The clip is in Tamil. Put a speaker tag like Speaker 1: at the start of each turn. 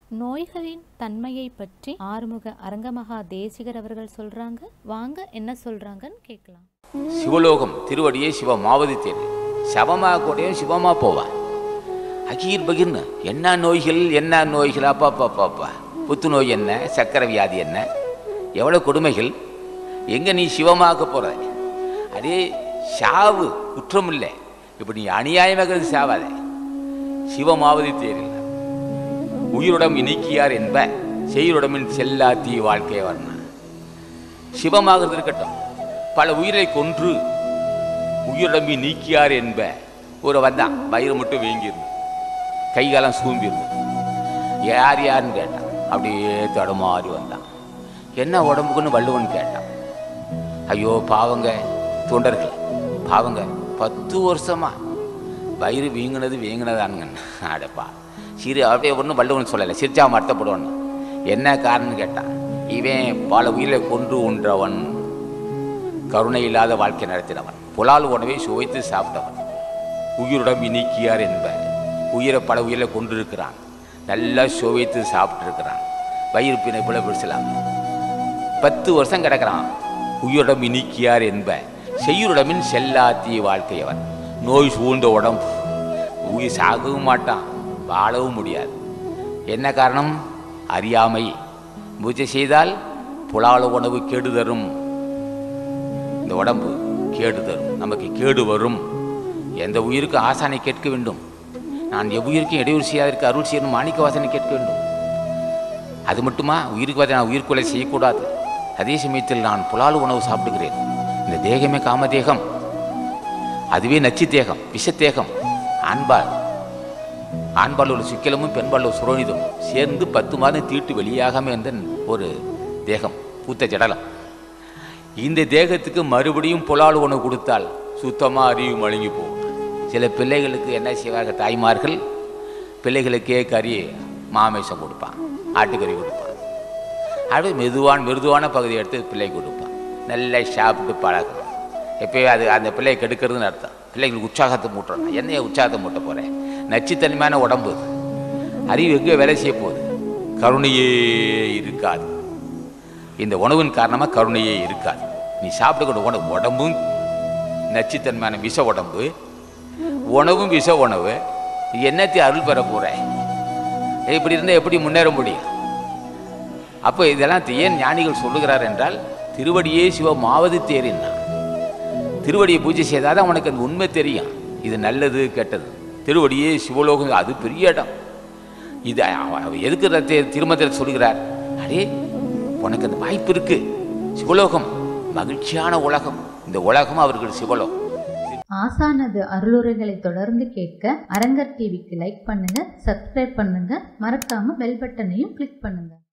Speaker 1: நோய்களின் தன்மையை பற்றி ஆறுமுக அரங்கமகா தேசிகர் அவர்கள் சொல்றாங்க வாங்க என்ன சொல்றாங்கன்னு கேட்கலாம்
Speaker 2: சிவலோகம் திருவடியே சிவ மாவதி தேர் சவமா கூடயும் சிவமா போவா அகீர் பகிர்னு என்ன நோய்கள் என்ன நோய்கள் அப்பா அப்பா அப்பா அப்பா புத்துநோய் என்ன சக்கரை வியாதி என்ன எவ்வளோ கொடுமைகள் எங்கே நீ சிவமாக்க போகிற அதே சாவு குற்றம் இல்லை இப்படி நீ அநியாயமாக சாவாதே சிவமாவதி தேரில் உயிருடம் இனிக்கியார் என்ப செய்யுடமின் செல்லா தீ வாழ்க்கை வர்ணன் சிவமாகிறது இருக்கட்டும் பல உயிரை கொன்று உயிரிடம்பி நீக்கியார் என்ப ஒரு வந்தான் வயிறு மட்டும் வீங்கிருந்து கைகாலம் சூம்பிருந்து யார் யாருன்னு கேட்டான் அப்படியே தடுமாறி வந்தான் என்ன உடம்புக்குன்னு வள்ளுவன் கேட்டான் ஐயோ பாவங்க தொண்டர்கள் பாவங்க பத்து வருஷமா வயிறு வீங்கினது வீங்கினதானுங்க அடப்பா சிறு அப்படியே ஒன்றும் வள்ளுவன் சொல்லலை சிரிச்சா மர்த்தப்படுவான்னு என்ன காரணம்னு கேட்டான் இவன் பல உயிரை கொன்று உன்றவன் கருணை இல்லாத வாழ்க்கை நடத்தினவன் புலால் உணவை சுவைத்து சாப்பிட்டவன் உயிருடன் இனிக்கியார் என்ப உயிரை பல உயிரை கொண்டிருக்கிறான் நல்லா சுவைத்து சாப்பிட்டுருக்கிறான் வயிறு பிணை பிள்ளை பிடிச்சலாம் பத்து வருஷம் கிடக்கிறான் உயிருடம் இனிக்கியார் என்ப செய்யுடமின் செல்லாத்திய வாழ்க்கையவன் நோய் சூழ்ந்த உடம்பு உயிர் சாகவும் மாட்டான் வாழவும் முடியாது என்ன காரணம் அறியாமை பூஜை செய்தால் புலால உணவு கெடு தரும் இந்த உடம்பு கேடு தரும் நமக்கு கேடு வரும் எந்த உயிருக்கு ஆசானை கேட்க வேண்டும் நான் எவ்வுயிருக்கும் இடையூறு செய்யாதற்கு அருள் செய்யணும் மாணிக்க வாசனை கேட்க வேண்டும் அது மட்டுமா உயிருக்கு வாசனை நான் உயிர்கொலை செய்யக்கூடாது அதே சமயத்தில் நான் புலால் உணவு சாப்பிடுகிறேன் இந்த தேகமே காமதேகம் அதுவே நச்சு தேகம் விஷத்தேகம் ஆண்பால் ஆண்பால் உள்ள சிக்கலமும் பெண்பால் உள்ள சுரோனிதமும் சேர்ந்து பத்து மாதம் தீட்டு வெளியாகாம இருந்த ஒரு தேகம் பூத்த ஜடலம் இந்த தேகத்துக்கு மறுபடியும் புலால் உணவு கொடுத்தால் சுத்தமாக அறிவு மழுங்கி போகும் சில பிள்ளைகளுக்கு என்ன செய்வார்கள் தாய்மார்கள் பிள்ளைகளுக்கே கறி மாமிசம் கொடுப்பான் ஆட்டுக்கறி கொடுப்பான் அப்படியே மெதுவான மிருதுவான பகுதியை எடுத்து பிள்ளை கொடுப்பான் நல்லா சாப்பிட்டு பழகணும் எப்பயும் அது அந்த பிள்ளையை கெடுக்கிறதுன்னு அர்த்தம் பிள்ளைங்களுக்கு உற்சாகத்தை மூட்டுறோம் என்னைய உற்சாகத்தை மூட்ட போகிறேன் நச்சுத்தன்மையான உடம்பு இது. அறிவு எங்கே வேலை செய்ய போகுது கருணையே இருக்காது இந்த உணவின் காரணமாக கருணையே இருக்காது நீ சாப்பிடக்கூடிய உணவு உடம்பும் நச்சுத்தன்மையான விஷ உடம்பு உணவும் விஷ உணவு நீ என்னத்தை அருள் பெற போற இப்படி இருந்தால் எப்படி முன்னேற முடியும் அப்போ இதெல்லாம் ஏன் ஞானிகள் சொல்லுகிறார் என்றால் திருவடியே சிவ மாவது தேரின்னா திருவடியை பூஜை செய்தால் தான் உனக்கு அந்த உண்மை தெரியும் இது நல்லது கெட்டது திருவடியே சிவலோகம் அது பெரிய இடம் இது அவ- அவ எதுக்கு ரத்த- திருமணத்தில் சொல்லுகிறார் அடே உனக்கு அந்த வாய்ப்பு இருக்கு சிவலோகம் மகிழ்ச்சியான உலகம் இந்த உலகம் அவர்கள் சிவலோகம்
Speaker 3: ஆசானது அருளுரைகளை தொடர்ந்து கேட்க அரங்கர் டிவிக்கு லைக் பண்ணுங்க சப்ஸ்கிரைப் பண்ணுங்க மறக்காம பெல் பட்டனையும் கிளிக் பண்ணுங்க